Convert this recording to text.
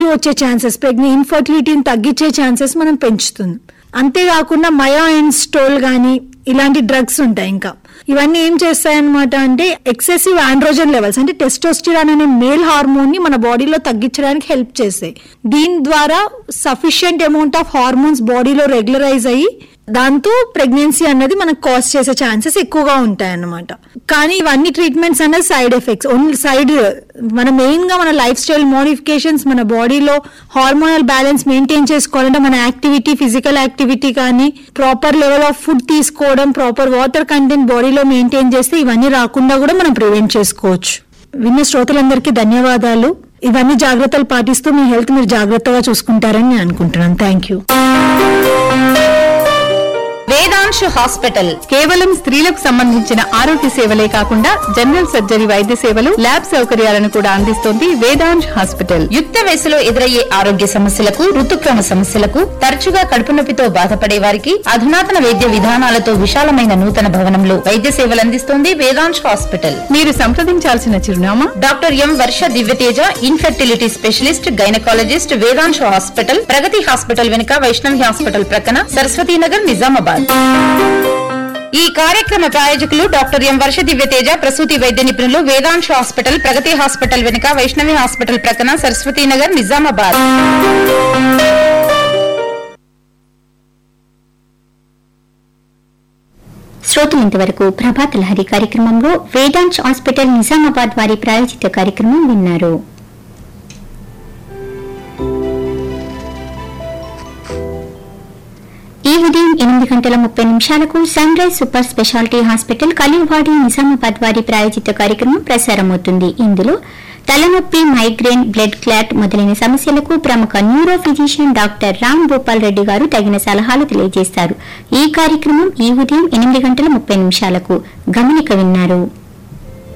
వచ్చే ఛాన్సెస్ ప్రెగ్నె ఇన్ఫర్టిలిటీని తగ్గించే ఛాన్సెస్ మనం పెంచుతుంది అంతేకాకుండా మయో అండ్ స్టోల్ కానీ ఇలాంటి డ్రగ్స్ ఉంటాయి ఇంకా ఇవన్నీ ఏం చేస్తాయన్నమాట అంటే ఎక్సెసివ్ ఆండ్రోజన్ లెవెల్స్ అంటే టెస్టోస్టిరాన్ అనే మేల్ హార్మోన్ ని మన బాడీలో తగ్గించడానికి హెల్ప్ చేస్తాయి దీని ద్వారా సఫిషియంట్ అమౌంట్ ఆఫ్ హార్మోన్స్ బాడీలో రెగ్యులరైజ్ అయ్యి దాంతో ప్రెగ్నెన్సీ అన్నది మనకు కాజ్ చేసే ఛాన్సెస్ ఎక్కువగా ఉంటాయి అన్నమాట కానీ ఇవన్నీ ట్రీట్మెంట్స్ అనేది సైడ్ ఎఫెక్ట్స్ ఓన్లీ సైడ్ మన మెయిన్ గా మన లైఫ్ స్టైల్ మోడిఫికేషన్స్ మన బాడీలో హార్మోనల్ బ్యాలెన్స్ మెయింటైన్ చేసుకోవాలంటే మన యాక్టివిటీ ఫిజికల్ యాక్టివిటీ కానీ ప్రాపర్ లెవెల్ ఆఫ్ ఫుడ్ తీసుకోవడం ప్రాపర్ వాటర్ కంటెంట్ బాడీలో మెయింటైన్ చేస్తే ఇవన్నీ రాకుండా కూడా మనం ప్రివెంట్ చేసుకోవచ్చు విన్న శ్రోతలందరికీ ధన్యవాదాలు ఇవన్నీ జాగ్రత్తలు పాటిస్తూ మీ హెల్త్ మీరు జాగ్రత్తగా చూసుకుంటారని నేను అనుకుంటున్నాను థ్యాంక్ యూ వేదాంశ్ హాస్పిటల్ కేవలం స్త్రీలకు సంబంధించిన ఆరోగ్య సేవలే కాకుండా జనరల్ సర్జరీ వైద్య సేవలు ల్యాబ్ సౌకర్యాలను కూడా అందిస్తోంది వేదాంశ్ హాస్పిటల్ యుక్త వయసులో ఎదురయ్యే ఆరోగ్య సమస్యలకు ఋతుక్రమ సమస్యలకు తరచుగా కడుపు నొప్పితో బాధపడే వారికి అధునాతన వైద్య విధానాలతో విశాలమైన నూతన భవనంలో వైద్య సేవలు అందిస్తోంది వేదాంశ్ హాస్పిటల్ మీరు సంప్రదించాల్సిన చిరునామా doctor M Varsha Divyateja infertility specialist gynaecologist Vedamsha hospital Pragathi hospital వెనుక వైష్ణవి హాస్పిటల్ ప్రక్కన సరస్వతీనగర్ నిజామాబాద్ ఈ కార్యక్రమ ప్రాయోజకులు డాక్టర్ ఎం వర్ష దివ్యతేజ ప్రసూతి వైద్య నిపుణులు వేదాంశ హాస్పిటల్ ప్రగతి హాస్పిటల్ వెనుక వైష్ణవి హాస్పిటల్ ప్రక్కన సరస్వతీనగర్ నిజామాబాద్ శ్రోతలు ఇంతవరకు ప్రభాత లహరి కార్యక్రమంలో వేదాంశ్ హాస్పిటల్ నిజామాబాద్ వారి ప్రాయోజిత కార్యక్రమం విన్నారు ఈ ఉదయం ఎనిమిది గంటల ముప్పై నిమిషాలకు sunrise super speciality hospital Kalivadi Nizamabad వారి ప్రాయోజిత కార్యక్రమం ప్రసారమవుతుంది ఇందులో తలనొప్పి మైగ్రేన్ బ్లడ్ క్లాట్ మొదలైన సమస్యలకు ప్రముఖ neuro physician doctor Ram Gopal Reddy garu తగిన సలహాలు తెలియజేస్తారు ఈ కార్యక్రమం ఈ ఉదయం ఎనిమిది గంటల ముప్పై నిమిషాలకు గమనిక విన్నారు